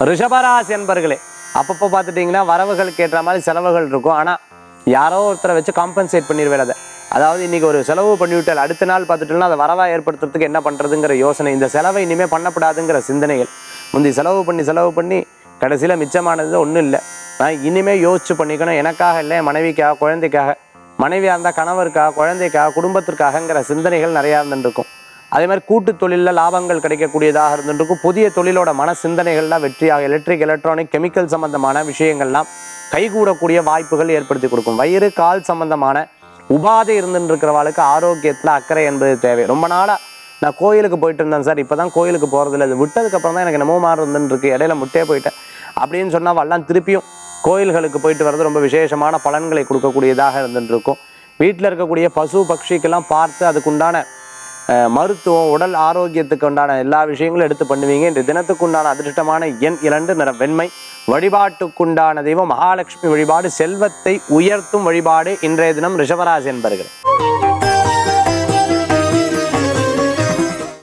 ரிஷபராசி என்பர்களே அப்பப்போ பார்த்துட்டிங்கன்னா வரவுகளுக்கு ஏற்ற மாதிரி செலவுகள் இருக்கும் ஆனால் யாரோ ஒருத்தரை வச்சு காம்பன்சேட் பண்ணிடுவேன் அதை அதாவது இன்னைக்கு ஒரு செலவு பண்ணிவிட்டால் அடுத்த நாள் பார்த்துட்டோம்னா அதை வரவா ஏற்படுத்துறதுக்கு என்ன பண்ணுறதுங்கிற யோசனை இந்த செலவை இனிமேல் பண்ணக்கூடாதுங்கிற சிந்தனைகள் முந்தி செலவு பண்ணி செலவு பண்ணி கடைசியில் மிச்சமானது ஒன்றும் இல்லை நான் இனிமேல் யோசிச்சு பண்ணிக்கணும் எனக்காக இல்லை என் மனைவிக்காக குழந்தைக்காக மனைவியாக இருந்தால் கணவருக்காக குழந்தைக்காக குடும்பத்திற்காகங்கிற சிந்தனைகள் நிறையா இருந்துருக்கும் அதே மாதிரி கூட்டு தொழிலில் லாபங்கள் கிடைக்கக்கூடியதாக இருந்துருக்கும் புதிய தொழிலோட மன சிந்தனைகள்லாம் வெற்றியாக எலக்ட்ரிக் எலக்ட்ரானிக் கெமிக்கல் சம்பந்தமான விஷயங்கள்லாம் கைகூடக்கூடிய வாய்ப்புகள் ஏற்படுத்தி கொடுக்கும் வயிறு கால் சம்பந்தமான உபாதை இருந்துட்டு இருக்கிறவாளுக்கு ஆரோக்கியத்தில் அக்கறை என்பது தேவை ரொம்ப நாளாக நான் கோயிலுக்கு போயிட்டு இருந்தேன் சார் இப்போ தான் கோயிலுக்கு போகிறதில்ல இது விட்டதுக்கப்புறம் தான் எனக்கு என்னமோ மாறு இருந்துன்னு இருக்கு இடையில முட்டே போயிட்டேன் அப்படின்னு சொன்னால் வல்லாம் திருப்பியும் கோயில்களுக்கு போயிட்டு வர்றது ரொம்ப விசேஷமான பலன்களை கொடுக்கக்கூடியதாக இருந்துட்டு இருக்கும் வீட்டில் இருக்கக்கூடிய பசு பட்சிக்கெல்லாம் பார்த்து அதுக்குண்டான அஹ், மருத்துவம் உடல் ஆரோக்கியத்துக்கு உண்டான எல்லா விஷயங்களும் எடுத்து பண்ணுவீங்க இந்த தினத்துக்கு உண்டான அதிர்ஷ்டமான எண் இரண்டு நிற வெண்மை வழிபாட்டுக்குண்டான தெய்வம் மகாலட்சுமி வழிபாடு செல்வத்தை உயர்த்தும் வழிபாடு இன்றைய தினம் ரிஷபராசி என்பர்கள்